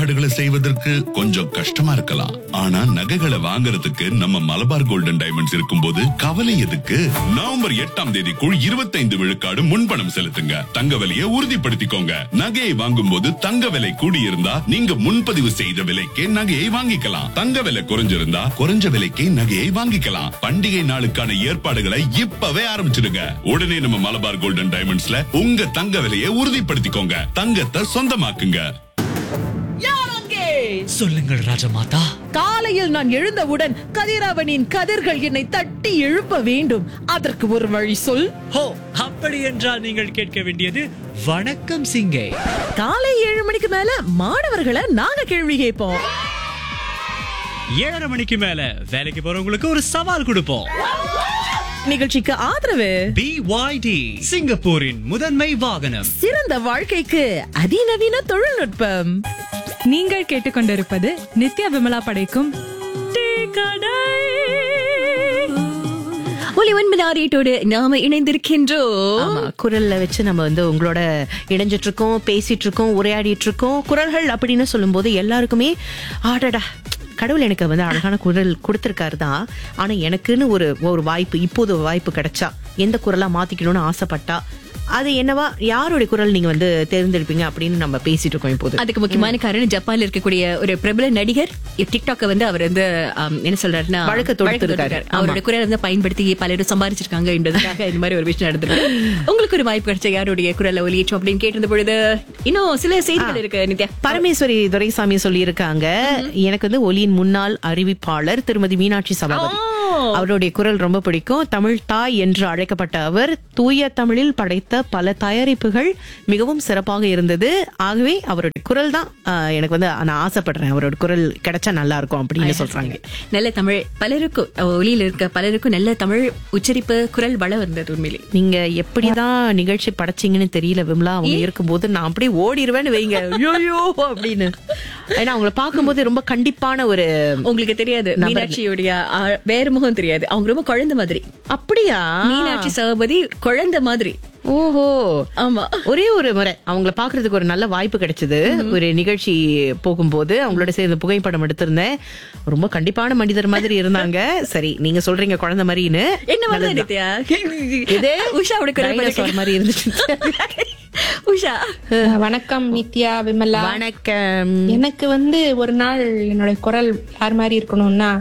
ஏற்பாடுகளை செய்வதற்கு கொஞ்சம் கஷ்டமா இருக்கலாம் ஆனா நகைகளை வாங்குறதுக்கு நம்ம மலபார் கோல்டன் டைமண்ட்ஸ் இருக்கும்போது கவலை எதுக்கு நவம்பர் எட்டாம் தேதிக்குள் இருபத்தைந்து விழுக்காடு முன்பணம் செலுத்துங்க தங்க விலையை உறுதிப்படுத்திக்கோங்க நகையை வாங்கும் போது தங்க விலை கூடியிருந்தா நீங்க முன்பதிவு செய்த விலைக்கே நகையை வாங்கிக்கலாம் தங்க விலை குறைஞ்சிருந்தா குறைஞ்ச விலைக்கே நகையை வாங்கிக்கலாம் பண்டிகை நாளுக்கான ஏற்பாடுகளை இப்பவே ஆரம்பிச்சிடுங்க உடனே நம்ம மலபார் கோல்டன் டைமண்ட்ஸ்ல உங்க தங்க விலையை உறுதிப்படுத்திக்கோங்க தங்கத்தை சொந்தமாக்குங்க யார் அங்கே சொல்லுங்கள் ராஜமாதா காலையில் நான் எழுந்தவுடன் கதிரவனின் கதிர்கள் என்னை தட்டி எழுப்ப வேண்டும் அதற்கு ஒரு வழி சொல் ஹோ அப்படி என்றால் நீங்கள் கேட்க வேண்டியது வணக்கம் சிங்கை காலை ஏழு மணிக்கு மேல மாணவர்களை நாங்க கேள்வி கேட்போம் ஏழரை மணிக்கு மேல வேலைக்கு போறவங்களுக்கு ஒரு சவால் கொடுப்போம் நிகழ்ச்சிக்கு ஆதரவு பிஒய்டி சிங்கப்பூரின் முதன்மை வாகனம் சிறந்த வாழ்க்கைக்கு அதிநவீன தொழில்நுட்பம் நீங்கள் கேட்டுக்கொண்டிருப்பது நித்யா விமலா படைக்கும் டீ கடை. ஒலி ஒன்பது ஆறு எட்டோடு நாம இணைந்திருக்கின்றோம் ஆமா குரல்ல வச்சு நம்ம வந்து உங்களோட இணைஞ்சிட்டு இருக்கோம் பேசிட்டு இருக்கோம் உரையாடிட்டு இருக்கோம் குரல்கள் அப்படின்னு சொல்லும்போது எல்லாருக்குமே ஆடடா கடவுள் எனக்கு வந்து அழகான குரல் கொடுத்திருக்காரு தான் ஆனா எனக்குன்னு ஒரு ஒரு வாய்ப்பு இப்போது ஒரு வாய்ப்பு கிடைச்சா எந்த குரலா மாத்திக்கணும்னு ஆசைப்பட்டா அது என்னவா யாருடைய குரல் நீங்க வந்து தேர்ந்தெடுப்பீங்க அப்படின்னு நம்ம பேசிட்டு இருக்கோம் இப்போது அதுக்கு முக்கியமான காரணம் ஜப்பான்ல இருக்கக்கூடிய ஒரு பிரபல நடிகர் டிக்டாக்க வந்து அவர் வந்து ஆம், என்ன சொல்றாருன்னா வழக்கு தொடுத்திருக்காரு. தொடுத்திருக்காரு. அவரோட குரல் வந்து பயன்படுத்தி பலரும் சம்பாதிச்சிருக்காங்க என்றதுக்காக இந்த மாதிரி ஒரு விஷயம் நடந்திருக்கு உங்களுக்கு ஒரு வாய்ப்பு கிடைச்ச யாருடைய குரலை ஒலியேற்றும் அப்படின்னு கேட்டிருந்த பொழுது இன்னும் சில செய்திகள் இருக்கு நித்யா பரமேஸ்வரி துரைசாமி சொல்லியிருக்காங்க எனக்கு வந்து ஒலியின் முன்னாள் அறிவிப்பாளர் திருமதி மீனாட்சி சபாபதி அவருடைய குரல் ரொம்ப பிடிக்கும் தமிழ் தாய் என்று அழைக்கப்பட்ட அவர் தூய தமிழில் படைத்த பல தயாரிப்புகள் மிகவும் சிறப்பாக இருந்தது ஆகவே அவருடைய குரல் தான் ஆஹ், எனக்கு வந்து நான் ஆசைப்படுறேன் அவரோட குரல் கிடைச்சா நல்லா இருக்கும் அப்படின்னு சொல்றாங்க நல்ல தமிழ் பலருக்கும் ஒலியில இருக்க பலருக்கும் நல்ல தமிழ் உச்சரிப்பு குரல் வளம் வந்தது உண்மையிலே நீங்க எப்படிதான் நிகழ்ச்சி படைச்சீங்கன்னு தெரியல விமலா அவங்க இருக்கும்போது நான் அப்படியே ஓடிடுவேன்னு வைங்க ஐயோ அப்படின்னு ஏன்னா அவங்கள பார்க்கும்போது ரொம்ப கண்டிப்பான ஒரு உங்களுக்கு தெரியாது மீனாட்சியுடைய ஆ, வேற முகம் தெரியாது அவங்க ரொம்ப குழந்தை மாதிரி அப்படியா மீனாட்சி சகபதி குழந்தை மாதிரி ஓஹோ ஆமா ஒரே ஒரு முறை அவங்கள பாக்குறதுக்கு ஒரு நல்ல வாய்ப்பு கிடைச்சது ஒரு நிகழ்ச்சி போகும்போது அவங்களோட சேர்ந்து புகைப்படம் எடுத்திருந்தேன் ரொம்ப கண்டிப்பான மனிதர் மாதிரி இருந்தாங்க சரி நீங்க சொல்றீங்க குழந்தை மாதிரின்னு என்ன மாதிரி நல்லதுதான். நித்யா இது உஷாவோட குரல் டைனோசர் மாதிரி மாதிரி இருந்துச்சு உஷா வணக்கம் நித்யா விமலா வணக்கம் எனக்கு வந்து ஒரு நாள் என்னோட குரல் யார் மாதிரி இருக்கணும்னா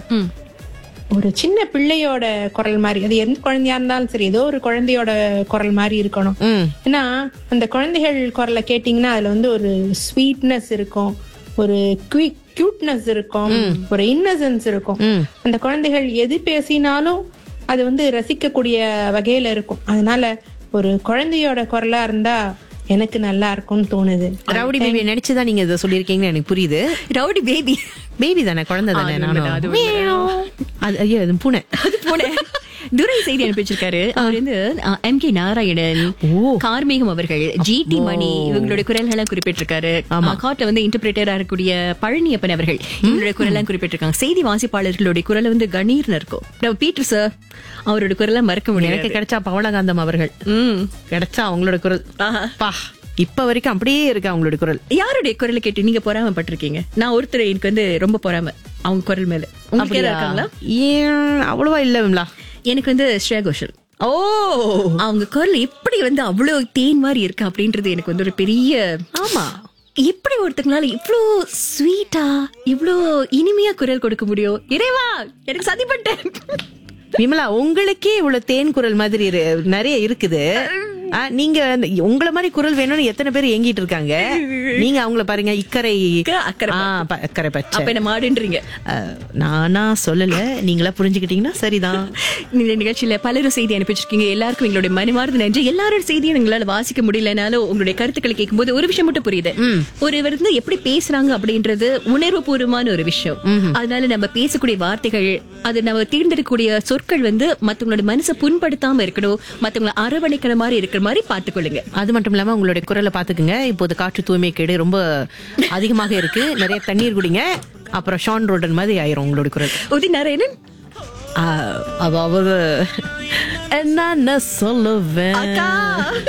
ஒரு சின்ன பிள்ளையோட குரல் மாதிரி அது எந்த குழந்தையா இருந்தாலும் சரி ஏதோ ஒரு குழந்தையோட குரல் மாதிரி இருக்கணும் ம். ஏன்னா அந்த குழந்தைகள் குரலை கேட்டீங்கன்னா அதுல வந்து ஒரு ஸ்வீட்னஸ் இருக்கும் ஒரு கியூட்னஸ் இருக்கும் ஒரு இன்னசென்ஸ் இருக்கும் அந்த குழந்தைகள் எது பேசினாலும் அது வந்து ரசிக்கக்கூடிய வகையில இருக்கும் அதனால ஒரு குழந்தையோட குரலா இருந்தா எனக்கு நல்லா இருக்கும்னு தோணுது ரவுடி பேபி நினைச்சுதான் நீங்க இதை சொல்லியிருக்கீங்கன்னு எனக்கு புரியுது ரவுடி பேபி பேபி தானே குழந்தை தானே நானும் அது ஐயோ அது பூனை அது போன துரை செய்தி அனுப்பிச்சிருக்காரு அவர் வந்து எம் கே நாராயணன் கார்மேகம் அவர்கள் ஜிடி மணி இவங்களுடைய குரல்களை குறிப்பிட்டிருக்காரு காட்ல வந்து இன்டர்பிரேட்டரா இருக்கக்கூடிய பழனியப்பன் அவர்கள் இவங்களுடைய குரலாம் குறிப்பிட்டிருக்காங்க செய்தி வாசிப்பாளர்களுடைய குரல் வந்து கணீர்னு இருக்கும் நம்ம பீட்டர் சார் அவரோட குரலை மறக்க எனக்கு முடியாது கிடைச்சா பவனகாந்தம் அவர்கள் ம் கிடைச்சா அவங்களோட குரல் பா இப்ப வரைக்கும் அப்படியே இருக்கு அவங்களோட குரல் யாருடைய குரலை கேட்டு நீங்க பொறாமப்பட்டிருக்கீங்க நான் ஒருத்தர் எனக்கு வந்து ரொம்ப பொறாம அவங்க குரல் மேல உங்களுக்கு யாரா இருக்காங்களா ஏன் அவ்வளவா இல்ல விமலா எனக்கு வந்து ஸ்ரேயா கோஷல் ஓ அவங்க குரல் எப்படி வந்து அவ்வளவு தேன் மாதிரி இருக்கு அப்படின்றது எனக்கு வந்து ஒரு பெரிய ஆமா எப்படி ஒருத்தங்களால இவ்ளோ ஸ்வீட்டா இவ்ளோ இனிமையா குரல் கொடுக்க முடியும் இறைவா எனக்கு சதிப்பட்டேன் விமலா உங்களுக்கே இவ்வளவு தேன் குரல் மாதிரி இரு- நிறைய இருக்குது ஆ, நீங்க அந்த- உங்களை மாதிரி குரல் வேணும்னு எத்தனை பேர் ஏங்கிட்டு இருக்காங்க நீங்க அவங்கள பாருங்க இக்கரை அக்கறை ஆ, ப- அக்கறை பச்சை அப்ப என்ன மாடுன்றீங்க ஆ, நானா சொல்லல நீங்களா புரிஞ்சுக்கிட்டீங்கன்னா சரிதான் இந்த நிகழ்ச்சியில பலரும் செய்தி அனுப்பிச்சிருக்கீங்க எல்லாருக்கும் எங்களுடைய மனமார்ந்த நன்றி எல்லாரோட செய்தியும் எங்களால வாசிக்க முடியலனாலும் உங்களுடைய கருத்துக்களை கேட்கும்போது ஒரு விஷயம் மட்டும் புரியுது ஒருவர் வந்து எப்படி பேசுறாங்க அப்படின்றது உணர்வு பூர்வமான ஒரு விஷயம் அதனால நம்ம பேசக்கூடிய வார்த்தைகள் அது நம்ம தேர்ந்தெடுக்கக்கூடிய சொற்கள் வந்து மத்தவங்களோட மனசை புண்படுத்தாம இருக்கணும் மத்தவங்களை அரவணைக்கிற மாதிரி இருக்கிற மாதிரி பாத்துக்கொள்ளுங்க அது மட்டும் இல்லாம உங்களுடைய குரலை பாத்துக்குங்க இப்போது காற்று தூய்மை கேடு ரொம்ப அதிகமாக இருக்கு நிறைய தண்ணீர் குடிங்க அப்புறம் ஷான் ரோடன் மாதிரி ஆயிரும் உங்களுடைய குரல் உதி நாராயணன் ஆ, அதாவது என்ன சொல்லுவேன் அக்கா